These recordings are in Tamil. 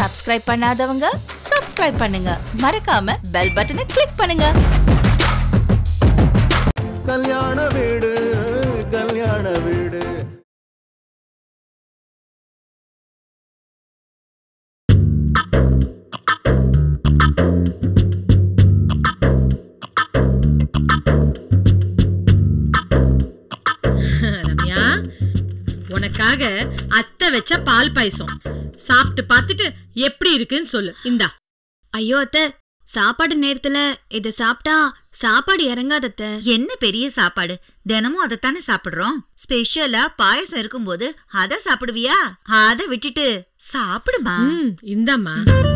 சப்ஸ்கிரைப் பண்ணாதவங்க சப்ஸ்கிரைப் பண்ணுங்க மறக்காம பெல் பட்டனை கிளிக் பண்ணுங்க கல்யாண வீடு கல்யாண வீடு ரம்யா உனக்காக அத்தை வச்ச பால் பாயசம் சாப்பிட்டு பார்த்துட்டு எப்படி இருக்குன்னு சொல்லு இந்தா ஐயோ அத்தை சாப்பாடு நேரத்துல இத சாப்பிட்டா சாப்பாடு இறங்காத அத்தை என்ன பெரிய சாப்பாடு தினமும் அதைத்தானே சாப்பிடுறோம் ஸ்பெஷலா பாயசம் இருக்கும்போது அத சாப்பிடுவியா அத விட்டுட்டு சாப்பிடுமா ம் இந்தாம்மா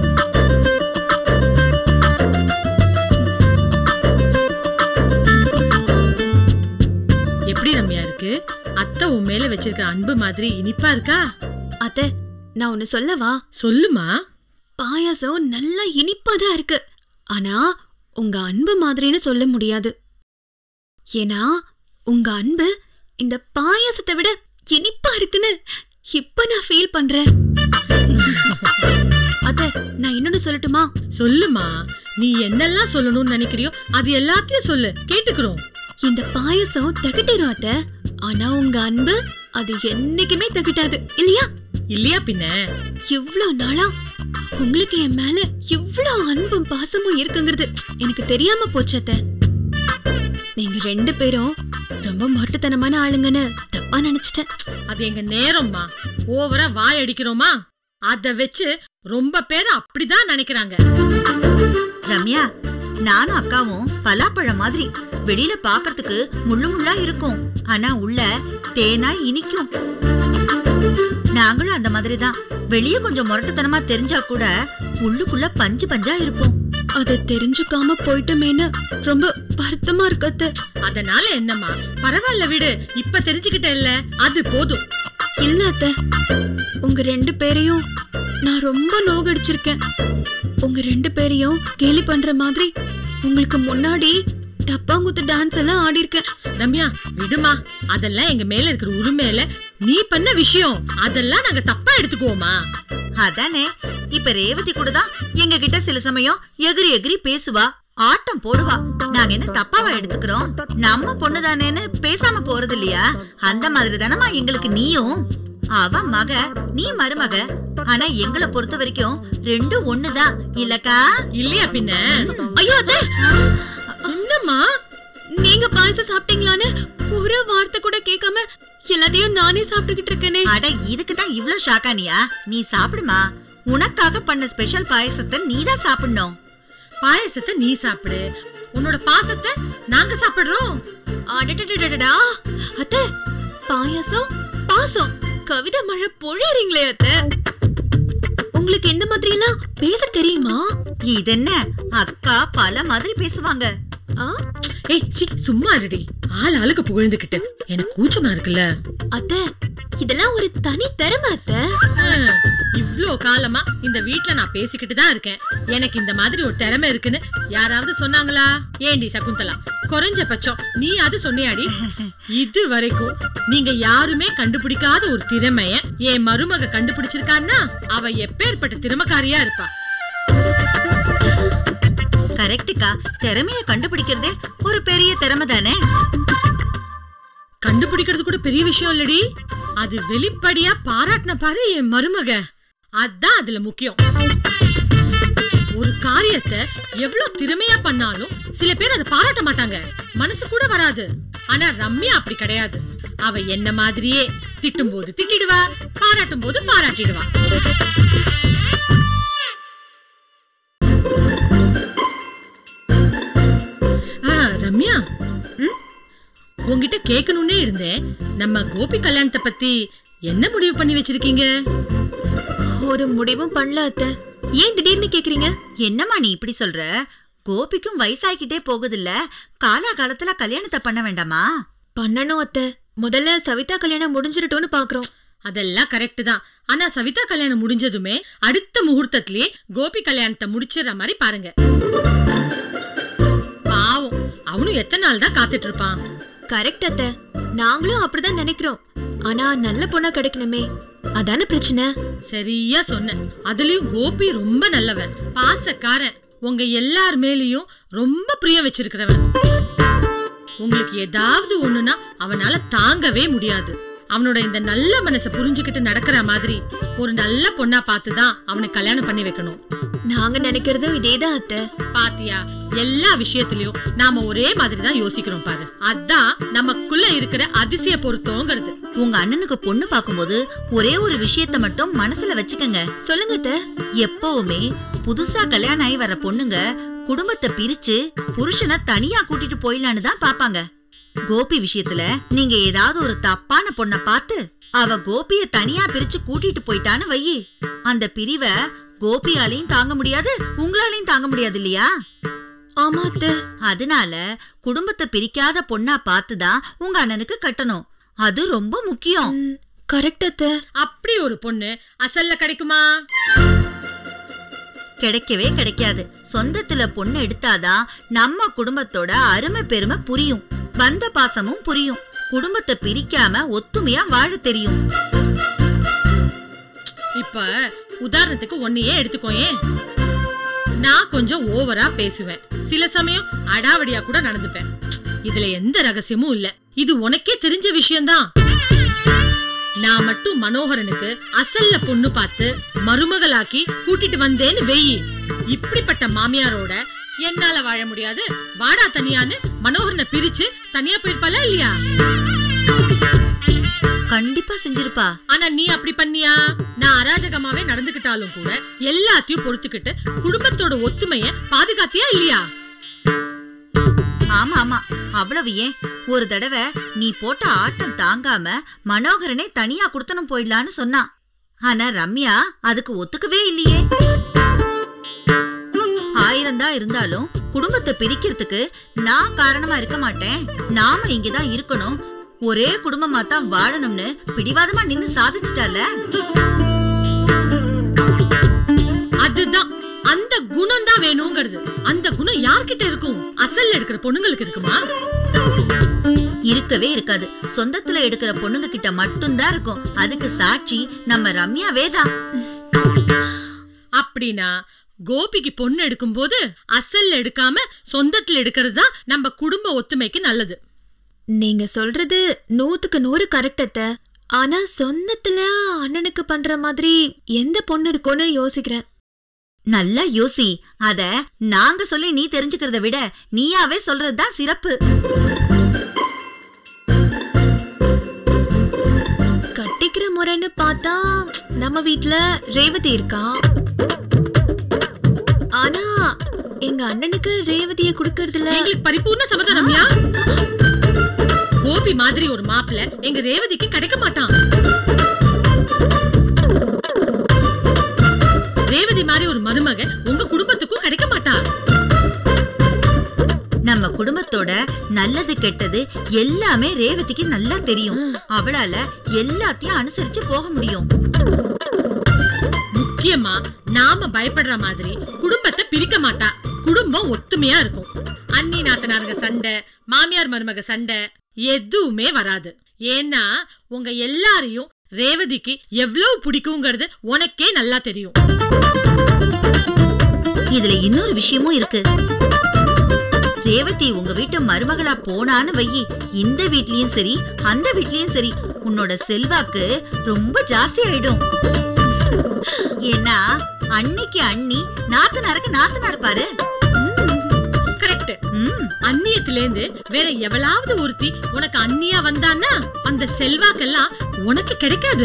எப்படி ரம்யா இருக்கு அத்தை உன் மேல வச்சிருக்கிற அன்பு மாதிரி இனிப்பா இருக்கா அத்தை நான் ஒன்னு சொல்லவா சொல்லுமா பாயாசம் நல்லா இனிப்பா தான் இருக்கு ஆனா உங்க அன்பு மாதிரின்னு சொல்ல முடியாது ஏன்னா உங்க அன்பு இந்த பாயாசத்தை விட இனிப்பா இருக்குன்னு இப்ப நான் ஃபீல் பண்றேன் அத்தை நான் இன்னொன்னு சொல்லட்டுமா சொல்லுமா நீ என்னெல்லாம் சொல்லணும்னு நினைக்கிறியோ அது எல்லாத்தையும் சொல்லு கேட்டுக்கிறோம் இந்த பாயசம் தகட்டிரும் அத்தை ஆனா உங்க அன்பு அது என்னைக்குமே தகட்டாது இல்லையா இல்லையா பின்ன இவ்ளோ நாளா உங்களுக்கு என் மேல இவ்ளோ அன்பும் பாசமும் இருக்குங்கிறது எனக்கு தெரியாம போச்சு அத்தை நீங்க ரெண்டு பேரும் ரொம்ப மொரட்டுத்தனமான ஆளுங்கன்னு தப்பா நினைச்சிட்டேன் அது எங்க நேரம்மா ஓவரா வாய் அடிக்கிறோமா அத வச்சு ரொம்ப பேர் அப்படிதான் நினைக்கிறாங்க ரம்யா நானும் அக்காவும் பலாப்பழம் மாதிரி வெளியில பாக்குறதுக்கு முள்ளு முள்ளா இருக்கும் ஆனா உள்ள தேனா இனிக்கும் நாங்களும் அந்த மாதிரி தான் வெளிய கொஞ்சம் முரட்டுத்தனமா தெரிஞ்சா கூட உள்ளுக்குள்ள பஞ்சு பஞ்சா இருப்போம் அதை தெரிஞ்சுக்காம போயிட்டோமேன்னு ரொம்ப வருத்தமா இருக்கு அத்தை அதனால என்னம்மா பரவாயில்ல விடு இப்ப தெரிஞ்சுக்கிட்ட இல்ல அது போதும் இல்ல அத்தை உங்க ரெண்டு பேரையும் நான் ரொம்ப நோகடிச்சிருக்கேன் உங்க ரெண்டு பேரையும் கேலி பண்ற மாதிரி உங்களுக்கு முன்னாடி டப்பாங்குத்து டான்ஸ் எல்லாம் ஆடி இருக்கேன் ரம்யா விடுமா அதெல்லாம் எங்க மேல இருக்கிற உரிமையில நீ பண்ண விஷயம் அதெல்லாம் நாங்க தப்பா எடுத்துக்குவோமா அதானே இப்ப ரேவதி கூட தான் எங்க கிட்ட சில சமயம் எகிரி எகிரி பேசுவா ஆட்டம் போடுவா நாங்க என்ன தப்பாவா எடுத்துக்கிறோம் நம்ம பொண்ணுதானேன்னு பேசாம போறது இல்லையா அந்த மாதிரி தானமா எங்களுக்கு நீயும் அவ மக நீ மருமக ஆனா எங்களை பொறுத்த வரைக்கும் ரெண்டும் ஒண்ணுதான் இல்லக்கா இல்லையா பின்ன ஐயோ அத்தை என்னம்மா நீங்க பாயசம் சாப்பிட்டீங்களான்னு ஒரு வார்த்தை கூட கேட்காம எல்லாத்தையும் நானே சாப்பிட்டுக்கிட்டு இருக்கேனே அட இதுக்கு தான் இவ்ளோ ஷாக்கானியா நீ சாப்பிடுமா உனக்காக பண்ண ஸ்பெஷல் பாயசத்தை நீதான் சாப்பிடணும் பாயசத்தை நீ சாப்பிடு உன்னோட பாசத்தை நாங்க சாப்பிடுறோம் அடடடடடா அத்தை பாயாசம் பாசம் கவிதை மழை பொழியறீங்களே அத்தை உங்களுக்கு இந்த மாதிரி எல்லாம் பேச தெரியுமா இதென்ன அக்கா பல மாதிரி பேசுவாங்க ஆ? ஏய் சி சும்மா இருடி ஆள் ஆளுக்கு புகழ்ந்துகிட்டு எனக்கு கூச்சமா இருக்குல்ல அத்தை இதெல்லாம் ஒரு தனி திறமை அத்தை ஹம், இவ்ளோ காலமா இந்த வீட்ல நான் பேசிக்கிட்டு தான் இருக்கேன் எனக்கு இந்த மாதிரி ஒரு திறமை இருக்குன்னு யாராவது சொன்னாங்களா ஏண்டி சகுந்தலா குறைஞ்ச பட்சம் நீ அது சொன்னியாடி இது வரைக்கும் நீங்க யாருமே கண்டுபிடிக்காத ஒரு திறமைய என் மருமக கண்டுபிடிச்சிருக்கான்னா அவ எப்பேற்பட்ட திறமைக்காரியா இருப்பா கரெக்டுக்கா திறமைய கண்டுபிடிக்கிறதே ஒரு பெரிய திறமை தானே கண்டுபிடிக்கிறது கூட பெரிய விஷயம் இல்லடி அது வெளிப்படையா பாராட்டின பாரு என் மருமக அதான் அதுல முக்கியம் ஒரு காரியத்தை எவ்வளவு திறமையா பண்ணாலும் சில பேர் அதை பாராட்ட மாட்டாங்க மனசு கூட வராது ஆனா ரம்யா அப்படி கிடையாது அவ என்ன மாதிரியே திட்டும் போது திட்டிடுவா பாராட்டும் போது பாராட்டிடுவா ஆ, ரம்யா ம்? உன்கிட்ட கேட்கணும்னே இருந்தேன் நம்ம கோபி கல்யாணத்தை பத்தி என்ன முடிவு பண்ணி வச்சிருக்கீங்க ஒரு முடிவும் பண்ணல அத்தை ஏன் திடீர்னு கேக்குறீங்க என்னம்மா நீ இப்படி சொல்ற கோபிக்கும் வயசாகிக்கிட்டே போகுதுல்ல காலா காலத்துல கல்யாணத்தை பண்ண வேண்டாமா பண்ணணும் அத்தை முதல்ல சவிதா கல்யாணம் முடிஞ்சிரட்டும்னு பாக்குறோம் அதெல்லாம் கரெக்ட் தான் ஆனா சவிதா கல்யாணம் முடிஞ்சதுமே அடுத்த முகூர்த்தத்திலேயே கோபி கல்யாணத்தை முடிச்சிடுற மாதிரி பாருங்க பாவம் அவனும் எத்தனை நாள் தான் காத்துட்டு இருப்பான் கரெக்ட் அத்தை நாங்களும் அப்படிதான் நினைக்கிறோம் ஆனா நல்ல பொண்ணா கிடைக்கணுமே அதானே பிரச்சனை சரியா சொன்ன அதுலயும் கோபி ரொம்ப நல்லவன் பாசக்காரன் உங்க எல்லார் மேலயும் ரொம்ப பிரியம் வச்சிருக்கிறவன் உங்களுக்கு ஏதாவது ஒண்ணுனா அவனால தாங்கவே முடியாது அவனோட இந்த நல்ல மனசை புரிஞ்சுக்கிட்டு நடக்கிற மாதிரி ஒரு நல்ல பொண்ணா பார்த்துதான் அவனுக்கு கல்யாணம் பண்ணி வைக்கணும் நாங்க நினைக்கிறதும் இதேதான் அத்தை பாத்தியா எல்லா விஷயத்திலயும் நாம ஒரே மாதிரி தான் யோசிக்கிறோம் பாரு அதான் நமக்குள்ள இருக்கிற அதிசய பொருத்தங்கிறது உங்க அண்ணனுக்கு பொண்ணு பார்க்கும்போது ஒரே ஒரு விஷயத்த மட்டும் மனசுல வச்சுக்கங்க சொல்லுங்க அத்தை எப்பவுமே புதுசா கல்யாணம் ஆகி வர பொண்ணுங்க குடும்பத்தை பிரிச்சு புருஷனை தனியா கூட்டிட்டு போயிடலான்னு தான் பாப்பாங்க கோபி விஷயத்துல நீங்க ஏதாவது ஒரு தப்பான பொண்ண பார்த்து அவ கோபிய தனியா பிரிச்சு கூட்டிட்டு போயிட்டான்னு வையி அந்த பிரிவை கோபியாலையும் தாங்க முடியாது உங்களாலையும் தாங்க முடியாது இல்லையா ஆமா அத்தை அதனால குடும்பத்தை பிரிக்காத பொண்ணா பார்த்துதான் உங்க அண்ணனுக்கு கட்டணும் அது ரொம்ப முக்கியம் கரெக்ட் அத்தை அப்படி ஒரு பொண்ணு அசல்ல கிடைக்குமா கிடைக்கவே கிடைக்காது சொந்தத்துல பொண்ணு எடுத்தாதான் நம்ம குடும்பத்தோட அருமை பெருமை புரியும் பந்த பாசமும் புரியும் குடும்பத்தை பிரிக்காம ஒத்துமையா வாழ தெரியும் இப்ப உதாரணத்துக்கு ஒன்னையே எடுத்துக்கோயேன் நான் கொஞ்சம் ஓவரா பேசுவேன் சில சமயம் அடாவடியா கூட நடந்துப்பேன் இதுல எந்த ரகசியமும் இல்ல இது உனக்கே தெரிஞ்ச விஷயம்தான் நான் மட்டும் மனோகரனுக்கு அசல்ல பொண்ணு பார்த்து மருமகளாக்கி கூட்டிட்டு வந்தேன்னு வெயி இப்படிப்பட்ட மாமியாரோட என்னால வாழ முடியாது வாடா தனியான்னு மனோகரனை பிரிச்சு தனியா போயிருப்பாளா இல்லையா கண்டிப்பா செஞ்சிருப்பா ஆனா நீ அப்படி பண்ணியா நான் அராஜகமாவே நடந்துகிட்டாலும் கூட எல்லாத்தையும் பொறுத்துக்கிட்டு குடும்பத்தோட ஒத்துமைய பாதுகாத்தியா இல்லையா ஆமா ஆமா அவ்வளவு ஏன் ஒரு தடவை நீ போட்ட ஆட்டம் தாங்காம மனோகரனே தனியா குடுத்தனம் போயிடலான்னு சொன்னான் ஆனா ரம்யா அதுக்கு ஒத்துக்கவே இல்லையே ஆயிரம் தான் இருந்தாலும் குடும்பத்தை பிரிக்கிறதுக்கு நான் காரணமா இருக்க மாட்டேன் நாம இங்கதான் இருக்கணும் ஒரே குடும்பமா தான் வாழணும்னு பிடிவாதமா நின்னு சாதிச்சிட்டால அதுதான் அந்த குணம் தான் வேணுங்கிறது அந்த குணம் யார்கிட்ட இருக்கும் அசல்ல எடுக்கிற பொண்ணுங்களுக்கு இருக்குமா இருக்கவே இருக்காது சொந்தத்துல எடுக்கிற பொண்ணுங்க கிட்ட மட்டும்தான் இருக்கும் அதுக்கு சாட்சி நம்ம ரம்யாவே தான் அப்படின்னா கோபிக்கு பொண்ணு எடுக்கும்போது அசல்ல எடுக்காம சொந்தத்துல எடுக்கிறது தான் நம்ம குடும்ப ஒத்துமைக்கு நல்லது நீங்க சொல்றது நூத்துக்கு நூறு கரெக்ட் அத்தை ஆனா சொந்தத்துல அண்ணனுக்கு பண்ற மாதிரி எந்த பொண்ணு இருக்கும்னு யோசிக்கிறேன் நல்லா யோசி அத நாங்க சொல்லி நீ தெரிஞ்சுக்கிறத விட நீயாவே சொல்றதுதான் சிறப்பு கட்டிக்கிற முறைன்னு பார்த்தா நம்ம வீட்ல ரேவதி இருக்கா ஆனா எங்க அண்ணனுக்கு ரேவதிய குடுக்கறதுல எங்களுக்கு பரிபூர்ண சம்மதம் ரம்யா கோபி மாதிரி ஒரு மாப்பிள்ளை எங்க ரேவதிக்கு கிடைக்க மாட்டான் ரேவதி மாதிரி ஒரு மருமக உங்க குடும்பத்துக்கும் கிடைக்க மாட்டா நம்ம குடும்பத்தோட நல்லது கெட்டது எல்லாமே ரேவதிக்கு நல்லா தெரியும் அவளால எல்லாத்தையும் அனுசரிச்சு போக முடியும் முக்கியமா நாம பயப்படுற மாதிரி குடும்பத்தை பிரிக்க மாட்டா குடும்பம் ஒத்துமையா இருக்கும் அண்ணி நாத்தனாருங்க சண்டை மாமியார் மருமக சண்டை எதுவுமே வராது ஏன்னா உங்க எல்லாரையும் ரேவதிக்கு எவ்வளவு பிடிக்குங்கிறது உனக்கே நல்லா தெரியும் இதுல இன்னொரு விஷயமும் இருக்கு ரேவதி உங்க வீட்டு மருமகளா போனான்னு வையி இந்த வீட்லயும் சரி அந்த வீட்லயும் சரி உன்னோட செல்வாக்கு ரொம்ப ஜாஸ்தி ஆயிடும் ஏன்னா அன்னைக்கு அண்ணி நாத்தனாருக்கு நாத்தனார் பாரு கரெக்ட் ம் அந்நியத்திலேந்து வேற எவளாவது ஒருத்தி உனக்கு அந்நியா வந்தான்னா அந்த செல்வாக்கெல்லாம் உனக்கு கிடைக்காது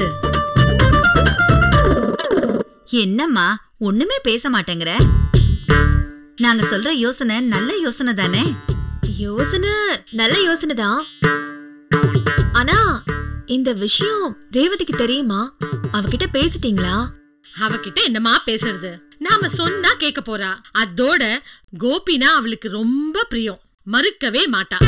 என்னம்மா ஒண்ணுமே பேச மாட்டேங்கிற நாங்க சொல்ற யோசனை நல்ல யோசனை தானே யோசனை நல்ல யோசனை தான் ஆனா இந்த விஷயம் ரேவதிக்கு தெரியுமா அவகிட்ட பேசிட்டீங்களா அவகிட்ட என்னமா பேசுறது நாம சொன்னா கேட்க போறா அதோட கோபினா அவளுக்கு ரொம்ப பிரியம் மறுக்கவே மாட்டா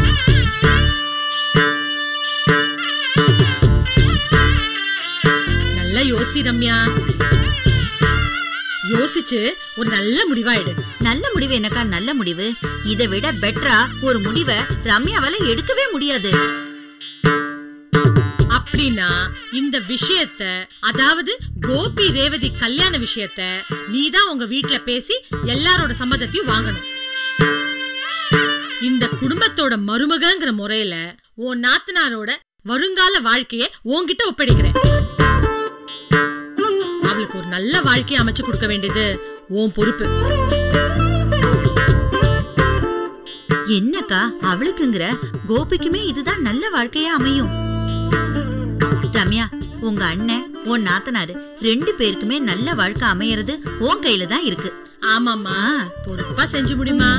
நல்ல யோசி ரம்யா யோசிச்சு ஒரு நல்ல முடிவா எடு நல்ல முடிவு என்னக்கா நல்ல முடிவு இதை விட பெட்டரா ஒரு முடிவை ரம்யாவால எடுக்கவே முடியாது அப்படின்னா இந்த விஷயத்த அதாவது கோபி ரேவதி கல்யாண விஷயத்த நீதான் உங்க வீட்ல பேசி எல்லாரோட சம்மதத்தையும் வாங்கணும் இந்த குடும்பத்தோட மருமகங்கிற முறையில உன் நாத்தனாரோட வருங்கால வாழ்க்கைய உன்கிட்ட ஒப்படைக்கிறேன் அவளுக்கு ஒரு நல்ல வாழ்க்கையை அமைச்சு கொடுக்க வேண்டியது உன் பொறுப்பு என்னக்கா அவளுக்குங்கிற கோபிக்குமே இதுதான் நல்ல வாழ்க்கையா அமையும் ரம்யா உங்க அண்ணன் உன் நாத்தனாரு ரெண்டு பேருக்குமே நல்ல வாழ்க்கை அமையறது உன் கையில தான் இருக்கு ஆமாம்மா பொறுப்பா செஞ்சு முடியுமா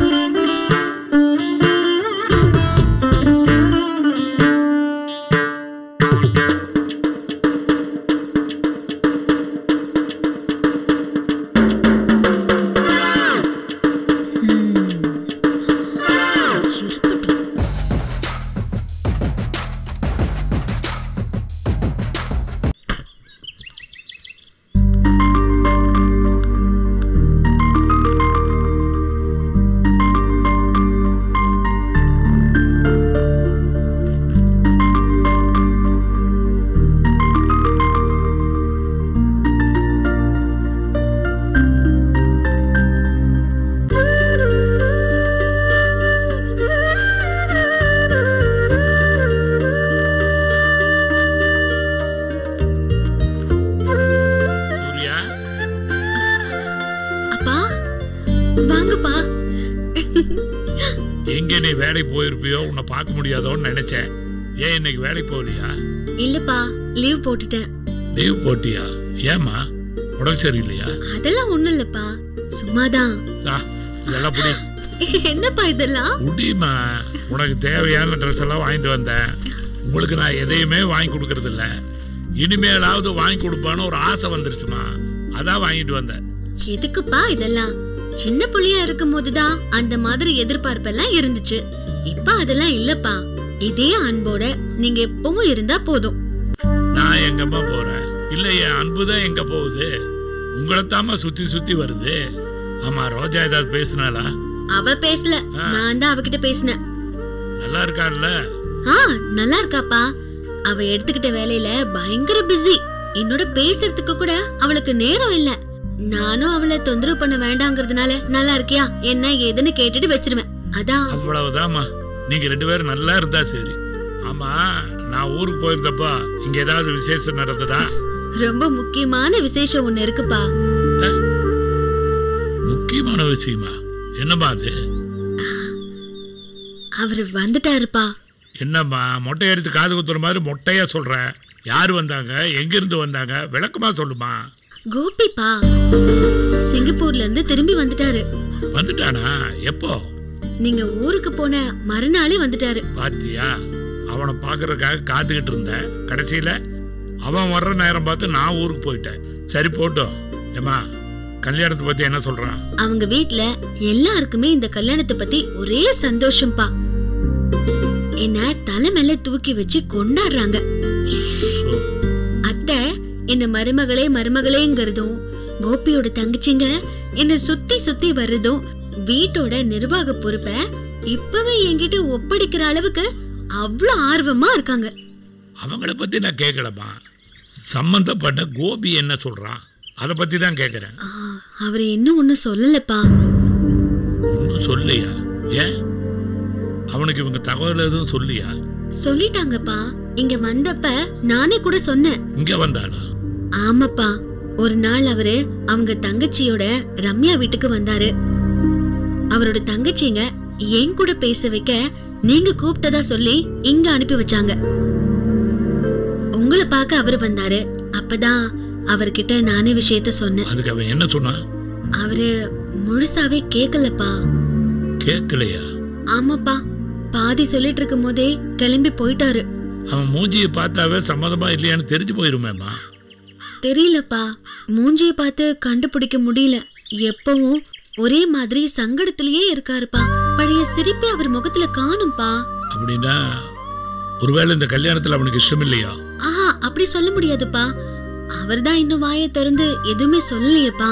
சூர்யா அப்பா வாங்கப்பா எங்க நீ வேலைக்கு போயிருப்பியோ உன்னை பார்க்க முடியாதோன்னு நினைச்சேன் ஏன் இன்னைக்கு வேலைக்கு போகலையா இல்லப்பா லீவ் போட்டுட்டேன் லீவ் போட்டியா ஏமா உடம்பு சரியில்லையா அதெல்லாம் ஒண்ணும் இல்லப்பா சும்மாதான் தா, இதெல்லாம் புடி என்னப்பா இதெல்லாம் முடியுமா உனக்கு தேவையான ட்ரெஸ் எல்லாம் வாங்கிட்டு வந்தேன் உங்களுக்கு நான் எதையுமே வாங்கி கொடுக்கறது இல்ல இனிமேலாவது வாங்கி கொடுப்பான்னு ஒரு ஆசை வந்துருச்சுமா அதான் வாங்கிட்டு வந்தேன் எதுக்குப்பா இதெல்லாம் சின்ன புள்ளையா இருக்கும் போதுதான் அந்த மாதிரி எதிர்பார்ப்பெல்லாம் இருந்துச்சு இப்ப அதெல்லாம் இல்லப்பா இதே அன்போட நீங்க எப்பவும் இருந்தா போதும் நான் எங்கம்மா போறேன் இல்ல என் அன்பு தான் எங்க போகுது உங்களைத்தாம்மா சுத்தி சுத்தி வருது ஆமா ரோஜா ஏதாவது பேசுனாளா அவ பேசல ஆ. நான் தான் அவகிட்ட பேசினேன் நல்லா இருக்கான்ல ஆ நல்லா இருக்காப்பா அவ எடுத்துக்கிட்ட வேலையில பயங்கர பிஸி என்னோட பேசுறதுக்கு கூட அவளுக்கு நேரம் இல்ல நானும் அவளை தொந்தரவு பண்ண வேண்டாங்கிறதுனால நல்லா இருக்கியா என்ன ஏதுன்னு கேட்டுட்டு வச்சிருவேன் அதான் அவ்வளவுதாம்மா நீங்க ரெண்டு பேரும் நல்லா இருந்தா சரி ஆமா நான் ஊருக்கு போயிருந்தப்போ இங்க ஏதாவது விசேஷம் நடந்ததா ரொம்ப முக்கியமான விசேஷம் ஒண்ணு இருக்குப்பா முக்கியமான விஷயமா என்னம்மா அது அவரு வந்துட்டாருப்பா என்னம்மா மொட்டை எடுத்து காது குத்துற மாதிரி மொட்டையா சொல்ற யார் வந்தாங்க எங்க இருந்து வந்தாங்க விளக்கமா சொல்லுமா கோபிப்பா சிங்கப்பூர்ல இருந்து திரும்பி வந்துட்டாரு வந்துட்டானா எப்போ நீங்க ஊருக்கு போன மறுநாளே வந்துட்டாரு பாத்தியா அவனை பார்க்கறதுக்காக காத்துக்கிட்டு இருந்தேன் கடைசியில அவன் வர்ற நேரம் பார்த்து நான் ஊருக்கு போயிட்டேன் சரி போட்டோம் ஏம்மா கல்யாணத்தை பத்தி என்ன சொல்றான் அவங்க வீட்ல எல்லாருக்குமே இந்த கல்யாணத்தை பத்தி ஒரே சந்தோஷம்பா என்ன தலை மேல தூக்கி வச்சு கொண்டாடுறாங்க சோ, அத்தை என்ன மருமகளே மருமகளேங்கிறதும் கோபியோட தங்கச்சிங்க என்ன சுத்தி சுத்தி வர்றதும் வீட்டோட நிர்வாக பொறுப்பை இப்பவே என்கிட்ட ஒப்படைக்கிற அளவுக்கு அவ்வளவு ஆர்வமா இருக்காங்க அவங்கள பத்தி நான் கேட்கலம்மா சம்பந்தப்பட்ட கோபி என்ன சொல்றான் அதை பத்தி தான் கேட்குறேன் ஆ, அவரு இன்னும் ஒன்னும் சொல்லலப்பா ஒன்றும் சொல்லியா ஏன் அவனுக்கு இவங்க தகவல் எதுவும் சொல்லியா சொல்லிட்டாங்கப்பா இங்க வந்தப்ப நானே கூட சொன்னேன் இங்க வந்தானா ஆமாப்பா ஒரு நாள் அவரு அவங்க தங்கச்சியோட ரம்யா வீட்டுக்கு வந்தாரு அவரோட தங்கச்சிங்க என் கூட பேச வைக்க நீங்க கூப்பிட்டதா சொல்லி இங்க அனுப்பி வச்சாங்க உங்களை பார்க்க அவரு வந்தாரு அப்பதான் அவர்கிட்ட நானே விஷயத்த சொன்னேன் அதுக்கு அவன் என்ன சொன்னான் அவரு முழுசாவே கேக்கலப்பா கேட்கலையா ஆமாப்பா பாதி சொல்லிட்டு இருக்கும் போதே கிளம்பி போயிட்டாரு அவன் மூஞ்சியை பார்த்தாவே சம்மதமா இல்லையான்னு தெரிஞ்சு போயிருமேம்மா தெரியலப்பா மூஞ்சிய பார்த்து கண்டுபிடிக்க முடியல எப்பவும் ஒரே மாதிரி சங்கடத்திலேயே இருக்காருப்பா பழைய சிரிப்பே அவர் முகத்துல காணும்பா அப்படின்னா ஒருவேளை இந்த கல்யாணத்துல அவனுக்கு இஷ்டம் இல்லையா ஆஹா அப்படி சொல்ல முடியாதுப்பா அவர்தான் இன்னும் வாயை திறந்து எதுவுமே சொல்லலையேப்பா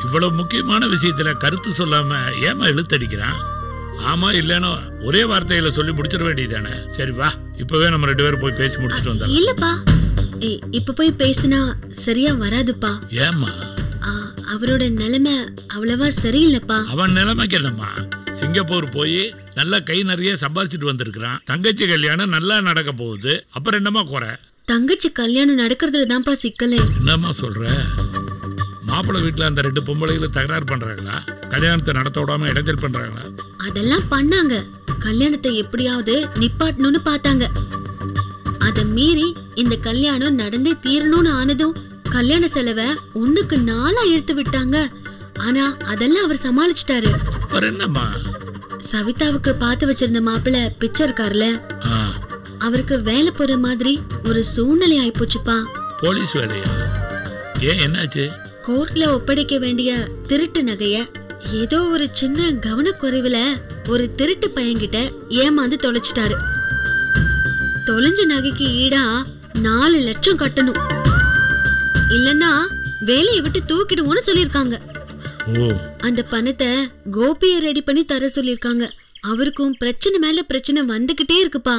இவ்வளவு முக்கியமான விஷயத்துல கருத்து சொல்லாம ஏமா இழுத்தடிக்கிறான் ஆமா இல்லைனோ ஒரே வார்த்தையில சொல்லி முடிச்சிட வேண்டியதானே சரி வா இப்பவே நம்ம ரெண்டு பேரும் போய் பேசி முடிச்சிட்டு வந்துடலாம் இல்லப்பா இ- இப்ப போய் பேசினா சரியா வராதுப்பா ஏம்மா ஆ, அவரோட நிலைமை அவ்வளவா சரியில்லைப்பா அவன் நிலைமைக்கு என்னம்மா சிங்கப்பூர் போய் நல்லா கை நிறைய சம்பாதிச்சுட்டு வந்திருக்கிறான் தங்கச்சி கல்யாணம் நல்லா நடக்க போகுது அப்புறம் என்னம்மா குறை தங்கச்சி கல்யாணம் நடக்கிறதுல தான்ப்பா சிக்கலே என்னம்மா சொல்ற மாப்பிள்ளை வீட்டில் அந்த ரெண்டு பொம்பளைகளும் தகராறு பண்றாங்களா கல்யாணத்தை நடத்த விடாம இடைஞ்சல் பண்றாங்களா அதெல்லாம் பண்ணாங்க கல்யாணத்தை எப்படியாவது நிப்பாட்டணும்னு பார்த்தாங்க அத மீறி இந்த கல்யாணம் நடந்தே தீரணும்னு ஆனதும் கல்யாண செலவை ஒண்ணுக்கு நாளா இழுத்து விட்டாங்க ஆனா அதெல்லாம் அவர் சமாளிச்சிட்டாரு அப்புறம் என்னம்மா சவிதாவுக்கு பார்த்து வச்சிருந்த மாப்பிள்ளை பிச்சை இருக்காருல ஆ, அவருக்கு வேலை போற மாதிரி ஒரு சூழ்நிலை ஆயிப்போச்சுப்பா போலீஸ் வேலையா ஏன் என்னாச்சு கோர்ட்ல ஒப்படைக்க வேண்டிய திருட்டு நகைய ஏதோ ஒரு சின்ன கவனக்குறைவுல ஒரு திருட்டு பையன்கிட்ட ஏமாந்து தொலைச்சிட்டாரு தொலைஞ்ச நகைக்கு ஈடா நாலு லட்சம் கட்டணும் இல்லனா வேலையை விட்டு தூக்கிடுவோம்னு சொல்லிருக்காங்க ஓ அந்த பணத்தை கோபிய ரெடி பண்ணி தர சொல்லிருக்காங்க அவருக்கும் பிரச்சனை மேல பிரச்சனை வந்துகிட்டே இருக்குப்பா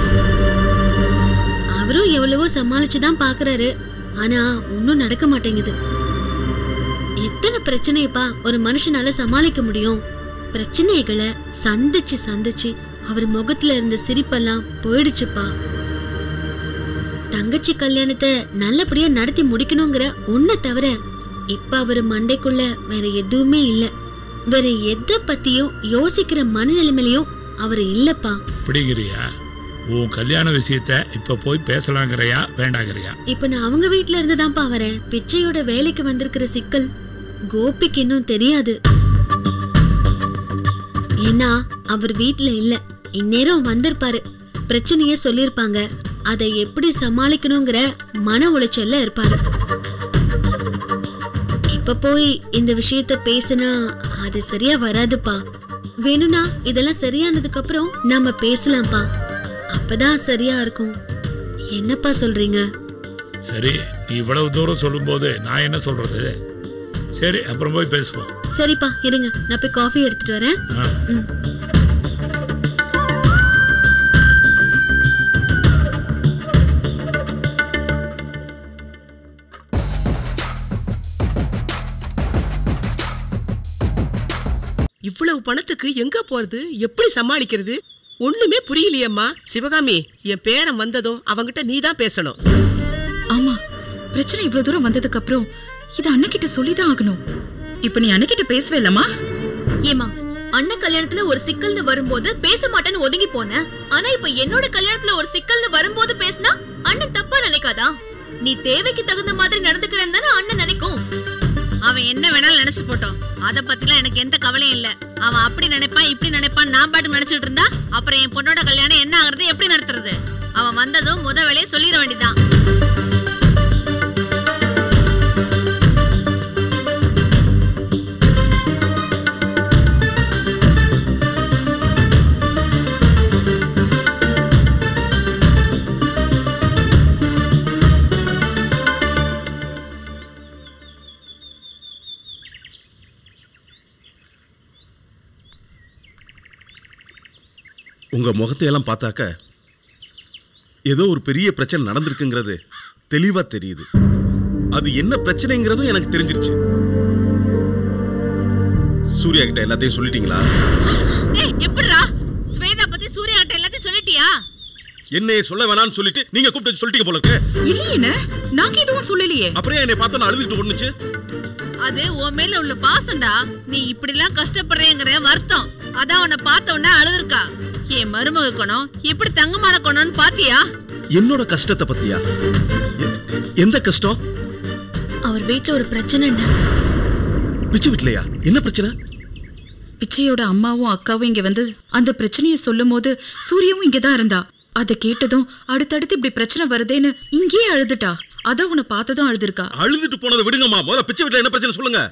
அவரும் எவ்வளவோ சமாளிச்சுதான் பாக்குறாரு ஆனா ஒன்னும் நடக்க மாட்டேங்குது எத்தனை பிரச்சனையப்பா ஒரு மனுஷனால சமாளிக்க முடியும் பிரச்சனைகளை சந்திச்சு சந்திச்சு அவர் முகத்துல இருந்த சிரிப்பெல்லாம் போயிடுச்சுப்பா தங்கச்சி கல்யாணத்தை நல்லபடியா நடத்தி முடிக்கணுங்கிற ஒன்ன தவிர இப்ப அவர் மண்டைக்குள்ள வேற எதுவுமே இல்ல வேற எதை பத்தியும் யோசிக்கிற மனநிலைமையிலயும் அவர் இல்லப்பா பிடிக்கிறியா உன் கல்யாண விஷயத்த இப்ப போய் பேசலாங்கிறியா வேண்டாங்கிறியா இப்ப நான் அவங்க வீட்ல இருந்து தான்ப்பா வரேன் பிச்சையோட வேலைக்கு வந்திருக்கிற சிக்கல் கோபிக்கு இன்னும் தெரியாது ஏன்னா அவர் வீட்ல இல்ல இந்நேரம் வந்திருப்பாரு பிரச்சனைய சொல்லிருப்பாங்க அதை எப்படி சமாளிக்கணுங்கிற மன உளைச்சல்ல இருப்பாரு இப்ப போய் இந்த விஷயத்த பேசினா அது சரியா வராதுப்பா வேணும்னா இதெல்லாம் சரியானதுக்கு அப்புறம் நாம பேசலாம்ப்பா அப்பதான் சரியா இருக்கும் என்னப்பா சொல்றீங்க சரி நீ இவ்வளவு தூரம் சொல்லும்போது நான் என்ன சொல்றது சரி அப்புறம் போய் பேசுவோம் சரிப்பா இருங்க நான் போய் காஃபி எடுத்துட்டு வரேன் ஆ. ம். இவ்வளவு பணத்துக்கு எங்க போறது எப்படி சமாளிக்கிறது ஒண்ணுமே புரியலையேம்மா சிவகாமி என் பேரன் வந்ததும் அவங்கிட்ட நீ தான் பேசணும் ஆமா பிரச்சனை இவ்வளவு தூரம் வந்ததுக்கு அப்புறம் இத அண்ணகிட்ட சொல்லிதான் ஆகணும் இப்ப நீ அண்ணகிட்ட பேசவே இல்லம்மா ஏமா அண்ணன் கல்யாணத்துல ஒரு சிக்கல்னு வரும்போது பேச மாட்டேன்னு ஒதுங்கி போனேன் ஆனா இப்ப என்னோட கல்யாணத்துல ஒரு சிக்கல்னு வரும்போது பேசினா அண்ணன் தப்பா நினைக்காதா நீ தேவைக்கு தகுந்த மாதிரி நடந்துக்கிறேன்னு தானே அண்ணன் நினைக்கும் அவன் என்ன வேணாலும் நினைச்சு போட்டோம் அத பத்திலாம் எனக்கு எந்த கவலையும் இல்ல அவன் அப்படி நினைப்பான் இப்படி நினைப்பான் நான் பாட்டு நினைச்சிட்டு இருந்தா அப்புறம் என் பொண்ணோட கல்யாணம் என்ன ஆகுறது எப்படி நடத்துறது அவன் வந்ததும் முத வேலையை சொல்லிட வேண்டியதான் உங்க முகத்தையெல்லாம் பார்த்தாக்க ஏதோ ஒரு பெரிய பிரச்சனை நடந்திருக்குங்கிறது தெளிவா தெரியுது அது என்ன பிரச்சனைங்கிறதும் எனக்கு தெரிஞ்சிருச்சு சூர்யா கிட்ட எல்லாத்தையும் சொல்லிட்டீங்களா ஏய் எப்படிடா ஸ்வேதா பத்தி சூர்யா கிட்ட எல்லாத்தையும் சொல்லிட்டியா என்னைய சொல்ல வேணாம்னு சொல்லிட்டு நீங்க கூப்பிட்டு வச்சு சொல்லிட்டீங்க போல இருக்கு இல்லையே நாங்க எதுவும் சொல்லலையே அப்புறம் ஏன் என்னை பார்த்தா அழுதுகிட்டு ஒண்ணுச்சு அது உன் மேல உள்ள பாசம்டா நீ இப்படி எல்லாம் கஷ்டப்படுறேங்கிற வருத்தம் அதான் உன்னை பார்த்த உடனே அழுதுருக்கா என் மருமக குணம் எப்படி தங்கமான குணம்னு பாத்தியா என்னோட கஷ்டத்தை பத்தியா எ- எந்த கஷ்டம் அவர் வீட்ல ஒரு பிரச்சனை பிச்சு வீட்லையா என்ன பிரச்சனை பிச்சையோட அம்மாவும் அக்காவும் இங்க வந்து அந்த பிரச்சனைய சொல்லும் போது சூர்யாவும் இங்கதான் இருந்தா அதை கேட்டதும் அடுத்தடுத்து இப்படி பிரச்சனை வருதேன்னு இங்கேயே அழுதுட்டா அதான் உன்னை பார்த்ததும் அழுதுருக்கா அழுதுட்டு போனதை விடுங்கம்மா முதல்ல பிச்சு வீட்டுல என்ன பிரச்சனை சொல்லுங்க